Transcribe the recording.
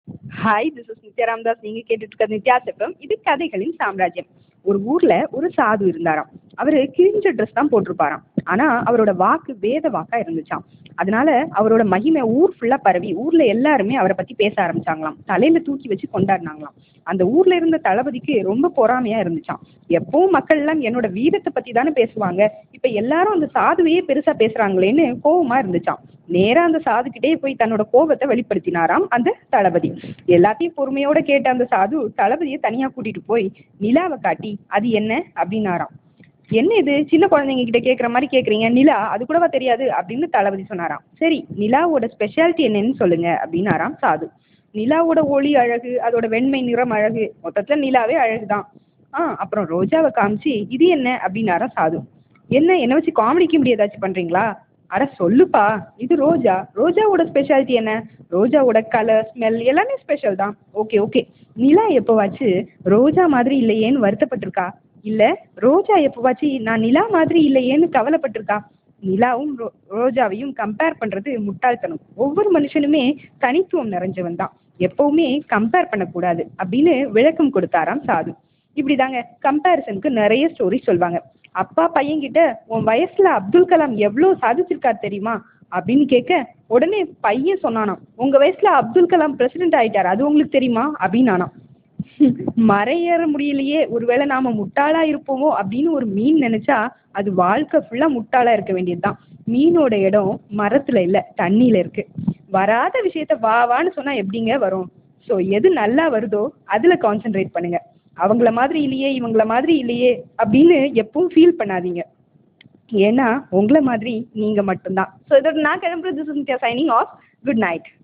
hi this is Nithya Ramadas நீங்க கேட்டுட்டு இருக்கிறது நித்யா செப்பம் இது கதைகளின் சாம்ராஜ்யம் ஒரு ஊர்ல ஒரு சாது இருந்தாராம் அவரு கிழிஞ்ச ட்ரெஸ் தான் போட்டிருப்பாராம் ஆனா அவரோட வாக்கு வேத வாக்கா இருந்துச்சாம் அதனால அவரோட மகிமை ஊர் ஃபுல்லா பரவி ஊர்ல எல்லாருமே அவரை பத்தி பேச ஆரம்பிச்சாங்களாம் தலையில தூக்கி வச்சு கொண்டாடினாங்களாம் அந்த ஊர்ல இருந்த தளபதிக்கு ரொம்ப பொறாமையா இருந்துச்சாம் எப்பவும் மக்கள் எல்லாம் என்னோட வீரத்தை பத்தி தானே பேசுவாங்க இப்ப எல்லாரும் அந்த சாதுவையே பெருசா பேசுறாங்களேன்னு கோவமா இருந்துச்சாம் நேரா அந்த சாதுக்கிட்டே போய் தன்னோட கோபத்தை வெளிப்படுத்தினாராம் அந்த தளபதி எல்லாத்தையும் பொறுமையோட கேட்ட அந்த சாது தளபதியை தனியா கூட்டிட்டு போய் நிலாவை காட்டி அது என்ன அப்படின்னாராம் என்ன இது சின்ன குழந்தைங்க கிட்ட கேட்குற மாதிரி கேட்குறீங்க நிலா அது கூடவா தெரியாது அப்படின்னு தளபதி சொன்னாராம் சரி நிலாவோட ஸ்பெஷாலிட்டி என்னன்னு சொல்லுங்க அப்படின்னாராம் சாது நிலாவோட ஒளி அழகு அதோட வெண்மை நிறம் அழகு மொத்தத்துல நிலாவே அழகுதான் ஆ அப்புறம் ரோஜாவை காமிச்சு இது என்ன அப்படின்னாராம் சாது என்ன என்ன வச்சு காமெடிக்கு இப்படி ஏதாச்சும் பண்றீங்களா அட சொல்லுப்பா இது ரோஜா ரோஜாவோட ஸ்பெஷாலிட்டி என்ன ரோஜாவோட கலர் ஸ்மெல் எல்லாமே ஸ்பெஷல் தான் ஓகே ஓகே நிலா எப்போவாச்சு ரோஜா மாதிரி இல்லையேன்னு வருத்தப்பட்டிருக்கா இல்ல ரோஜா எப்போவாச்சு நான் நிலா மாதிரி இல்லையேன்னு கவலைப்பட்டிருக்கா நிலாவும் ரோ ரோஜாவையும் கம்பேர் பண்றது முட்டாள்தனம் ஒவ்வொரு மனுஷனுமே தனித்துவம் நிறைஞ்சவன் தான் எப்பவுமே கம்பேர் பண்ணக்கூடாது அப்படின்னு விளக்கம் கொடுத்தாராம் சாது இப்படிதாங்க கம்பேரிசனுக்கு நிறைய ஸ்டோரி சொல்லுவாங்க அப்பா பையன்கிட்ட உன் வயசுல அப்துல் கலாம் எவ்வளவு சாதிச்சிருக்காரு தெரியுமா அப்படின்னு கேட்க உடனே பையன் சொன்னானாம் உங்க வயசுல அப்துல் கலாம் பிரசிடென்ட் ஆயிட்டாரு அது உங்களுக்கு தெரியுமா அப்படின்னானாம் மறையேற முடியலையே ஒருவேளை நாம முட்டாளா இருப்போமோ அப்படின்னு ஒரு மீன் நினைச்சா அது வாழ்க்கை ஃபுல்லா முட்டாளா இருக்க வேண்டியதுதான் மீனோட இடம் மரத்துல இல்ல தண்ணியில இருக்கு வராத விஷயத்த வா வான்னு சொன்னா எப்படிங்க வரும் ஸோ எது நல்லா வருதோ அதுல கான்சென்ட்ரேட் பண்ணுங்க அவங்கள மாதிரி இல்லையே இவங்கள மாதிரி இல்லையே அப்படின்னு எப்பவும் ஃபீல் பண்ணாதீங்க ஏன்னா உங்களை மாதிரி நீங்க மட்டும்தான் ஸோ இதோட நான் கிளம்புறது this is signing off good night